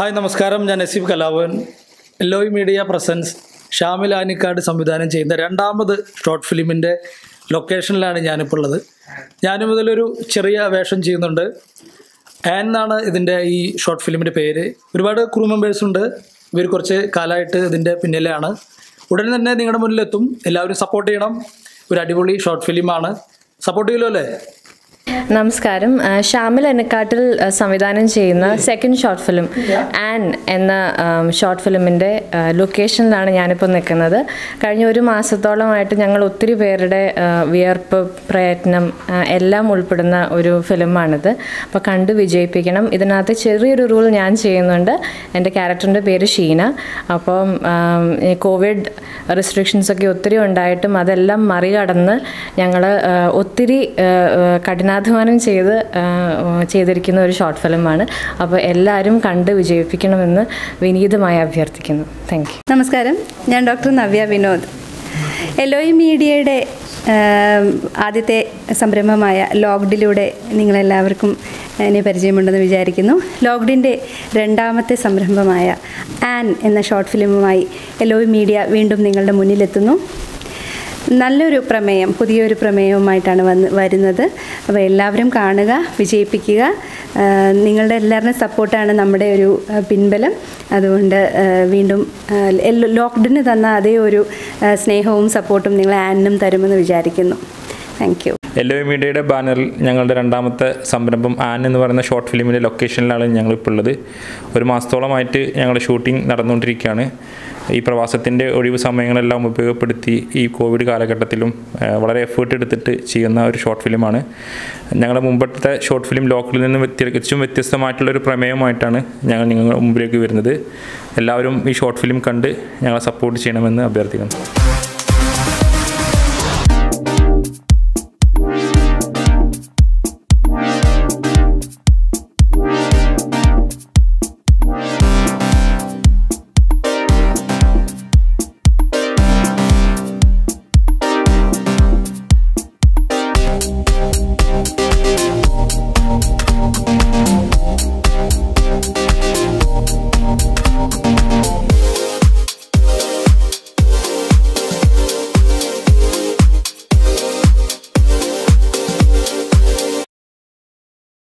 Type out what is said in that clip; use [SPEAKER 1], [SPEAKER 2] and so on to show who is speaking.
[SPEAKER 1] hi നമസ്കാരം ഞാൻ നസീബ് കലാഭവൻ എല്ലോയ് മീഡിയ പ്രസൻസ് ഷാമിൽ ആനിക്കാട് സംവിധാനം ചെയ്യുന്ന രണ്ടാമത് ഷോർട്ട് ഫിലിമിൻ്റെ ലൊക്കേഷനിലാണ് ഞാനിപ്പോൾ ഉള്ളത് ഞാനും ഇതിലൊരു ചെറിയ വേഷം ചെയ്യുന്നുണ്ട് ആൻ എന്നാണ് ഇതിൻ്റെ ഈ ഷോർട്ട് ഫിലിമിൻ്റെ പേര് ഒരുപാട് ക്രൂ മെമ്പേഴ്സ് ഉണ്ട് ഇവർ കുറച്ച് കാലമായിട്ട് ഇതിൻ്റെ പിന്നിലാണ് ഉടൻ തന്നെ നിങ്ങളുടെ മുന്നിലെത്തും എല്ലാവരും സപ്പോർട്ട് ചെയ്യണം ഒരു അടിപൊളി ഷോർട്ട് ഫിലിമാണ് സപ്പോർട്ട് ചെയ്യുമല്ലോ അല്ലേ
[SPEAKER 2] നമസ്കാരം ആ, ഷാമിൽ എനക്കാട്ടിൽ ആ, സംവിധാനം ചെയ്യുന്ന സെക്കൻഡ് ഷോർട്ട് ഫിലിം ആൻ എന്ന ആം, ഷോർട്ട് ഫിലിമിൻ്റെ ആ, ലൊക്കേഷനിലാണ് ഞാനിപ്പോൾ നിൽക്കുന്നത് കഴിഞ്ഞ ഒരു മാസത്തോളമായിട്ട് ഞങ്ങൾ ഒത്തിരി പേരുടെ ആ, വിയർപ്പ് പ്രയത്നം ആ, എല്ലാം ഉൾപ്പെടുന്ന ഒരു ഫിലിമാണിത് അപ്പോൾ കണ്ട് വിജയിപ്പിക്കണം ഇതിനകത്ത് ചെറിയൊരു റൂൾ ഞാൻ ചെയ്യുന്നുണ്ട് എൻ്റെ ക്യാരക്ടറിൻ്റെ പേര് ഷീന അപ്പം ആം, ഈ കോവിഡ് റെസ്ട്രിക്ഷൻസ് ഒക്കെ ഒത്തിരി ഉണ്ടായിട്ടും അതെല്ലാം മറികടന്ന് ഞങ്ങൾ ഒത്തിരി ആ, ആ, കഠിനാധ്വാനം ചെയ്ത് ആ, ചെയ്തിരിക്കുന്ന ഒരു ഷോർട്ട് ഫിലിമാണ് അപ്പോൾ എല്ലാവരും കണ്ട് വിജയിപ്പിക്കണമെന്ന് വിനീതമായി അഭ്യർത്ഥിക്കുന്നു താങ്ക് യു
[SPEAKER 3] നമസ്കാരം ഞാൻ ഡോക്ടർ നവ്യ വിനോദ് എലോയി മീഡിയയുടെ ആം, ആദ്യത്തെ സംരംഭമായ ലോക്ഡിലൂടെ നിങ്ങളെല്ലാവർക്കും എന്നെ പരിചയമുണ്ടെന്ന് വിചാരിക്കുന്നു ലോക്ഡിൻ്റെ രണ്ടാമത്തെ സംരംഭമായ ആൻ എന്ന ഷോർട്ട് ഫിലിമുമായി എലോയി മീഡിയ വീണ്ടും നിങ്ങളുടെ മുന്നിലെത്തുന്നു നല്ലൊരു പ്രമേയം പുതിയൊരു പ്രമേയവുമായിട്ടാണ് വന്ന് വരുന്നത് അപ്പോൾ എല്ലാവരും കാണുക വിജയിപ്പിക്കുക ആ, നിങ്ങളുടെ എല്ലാവരുടെയും സപ്പോർട്ടാണ് നമ്മുടെ ഒരു ആ, പിൻബലം അതുകൊണ്ട് ആ, വീണ്ടും ആ, എല്ല- ലോക്ക്ഡൗണിന് തന്ന അതേ ഒരു ആ, സ്നേഹവും സപ്പോർട്ടും നിങ്ങൾ ആനിനും തരുമെന്ന് വിചാരിക്കുന്നു താങ്ക് യു
[SPEAKER 4] എല്ലോ മീഡിയയുടെ ബാനറിൽ ഞങ്ങളുടെ രണ്ടാമത്തെ സംരംഭം ആൻ എന്ന് പറയുന്ന ഷോർട്ട് ഫിലിമിൻ്റെ ലൊക്കേഷനിലാണ് ഞങ്ങളിപ്പോൾ ഉള്ളത് ഒരു മാസത്തോളമായിട്ട് ഞങ്ങളുടെ ഷൂട്ടിംഗ് നടന്നുകൊണ്ടിരിക്കുകയാണ് ഈ പ്രവാസത്തിൻ്റെ ഒഴിവ് സമയങ്ങളെല്ലാം ഉപയോഗപ്പെടുത്തി ഈ കോവിഡ് കാലഘട്ടത്തിലും ആ, വളരെ എഫേർട്ട് എടുത്തിട്ട് ചെയ്യുന്ന ഒരു ഷോർട്ട് ഫിലിമാണ് ഞങ്ങളുടെ മുമ്പത്തെ ഷോർട്ട് ഫിലിം ലോക്കലിൽ നിന്ന് വ്യത്യ- തികച്ചും വ്യത്യസ്തമായിട്ടുള്ള ഒരു പ്രമേയമായിട്ടാണ് ഞങ്ങൾ നിങ്ങളുടെ മുമ്പിലേക്ക് വരുന്നത് എല്ലാവരും ഈ ഷോർട്ട് ഫിലിം കണ്ട് ഞങ്ങളെ സപ്പോർട്ട് ചെയ്യണമെന്ന് അഭ്യർത്ഥിക്കുന്നു